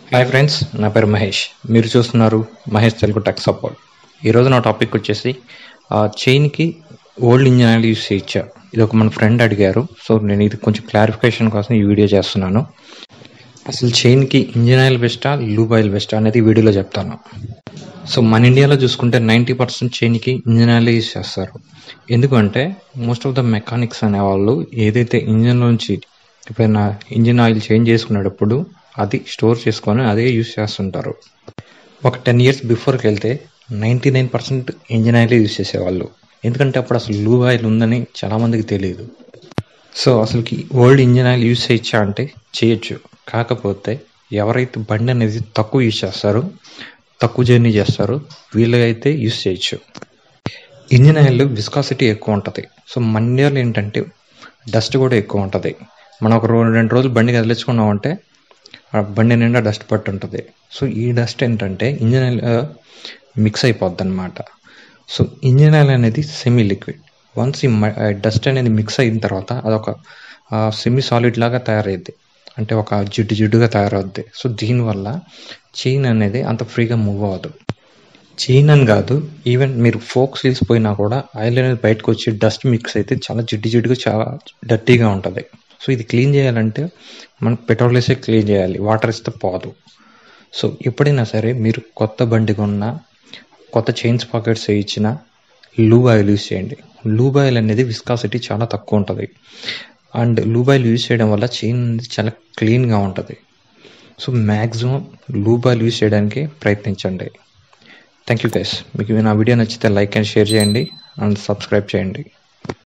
hi friends నా పేరు మహేష్ మీరు చూస్తున్నారు మహేష్ తెలుగు టెక్ సపోర్ట్ ఈరోజు నా టాపిక్ వచ్చేసి ఆ చైన్కి ఓల్డ్ ఇంజిన్ ఆయిల్ యూస్ చేయొచ్చా ఇది ఒక మన ఫ్రెండ్ అడిగారు సో నేను ఇది కొంచెం క్లారిఫికేషన్ కోసం ఈ వీడియో చేస్తున్నాను అసలు చైన్కి ఇంజిన్ ఆయిల్ బెస్టా లూబ్ ఆయిల్ బెస్టా అనేది ఈ వీడియోలో చెప్తాను సో మన ఇండియాలో చూసుకుంటే నైంటీ పర్సెంట్ చైన్కి ఇంజిన్ ఆయిల్ యూస్ చేస్తారు ఎందుకంటే మోస్ట్ ఆఫ్ ద మెకానిక్స్ అనేవాళ్ళు ఏదైతే ఇంజిన్ నుంచి ఎప్పుడైనా ఇంజిన్ ఆయిల్ చేంజ్ చేసుకునేటప్పుడు అది స్టోర్ చేసుకొని అదే యూస్ చేస్తుంటారు ఒక టెన్ ఇయర్స్ బిఫోర్కి వెళ్తే ninety nine percent engine oil use చేసేవాళ్ళు ఎందుకంటే అప్పుడు అసలు లూబ్ ఆయిల్ ఉందని చాలామందికి తెలియదు సో అసలుకి ఓల్డ్ ఇంజిన్ ఆయిల్ యూస్ చేయొచ్చా అంటే చేయొచ్చు కాకపోతే ఎవరైతే బండి అనేది తక్కువ యూస్ చేస్తారో తక్కువ జర్నీ చేస్తారో వీళ్ళైతే యూస్ చేయొచ్చు ఇంజిన్ ఆయిల్ విస్కాసిటీ ఎక్కువ ఉంటుంది సో మన ఇండియాలో ఏంటంటే డస్ట్ కూడా ఎక్కువ ఉంటుంది మనం ఒక రోజు రెండు రోజులు బండి కదిలించుకున్నామంటే ఆ బండి నిండా డస్ట్ పట్టి ఉంటుంది సో ఈ డస్ట్ ఏంటంటే ఇంజిన్ ఆయిల్ మిక్స్ అయిపోద్ది అనమాట సో ఇంజిన్ ఆయిల్ అనేది సెమీ లిక్విడ్ వన్స్ ఈ డస్ట్ అనేది మిక్స్ అయిన తర్వాత అదొక సెమీ సాలిడ్ లాగా తయారైద్ది అంటే ఒక జిడ్డు జిడ్డుగా తయారవుద్ది సో దీనివల్ల చైన్ అనేది అంత ఫ్రీగా మూవ్ అవ్వదు చైన్ అని కాదు ఈవెన్ మీరు ఫోక్స్ హిల్స్ పోయినా కూడా ఆయిల్ అనేది బయటకు వచ్చి డస్ట్ మిక్స్ అయితే చాలా జిడ్డు జిడ్డుగా చాలా డర్టీగా ఉంటుంది సో ఇది క్లీన్ చేయాలంటే మనం పెట్రోల్ వేసే క్లీన్ చేయాలి వాటర్ ఇస్తే పోదు సో ఎప్పుడైనా సరే మీరు కొత్త బండి కొన్నా కొత్త చైన్స్ పాకెట్స్ ఇచ్చిన లూబ్ ఆయిల్ యూస్ చేయండి లూబ్ ఆయిల్ అనేది విస్కాసిటీ చాలా తక్కువ ఉంటుంది అండ్ లూబ్ ఆయిల్ యూస్ చేయడం వల్ల చైన్ అనేది చాలా క్లీన్గా ఉంటుంది so maximum lube oil use చేయడానికి ప్రయత్నించండి థ్యాంక్ యూ గైస్ మీకు నా వీడియో నచ్చితే లైక్ అండ్ షేర్ చేయండి అండ్ సబ్స్క్రైబ్ చేయండి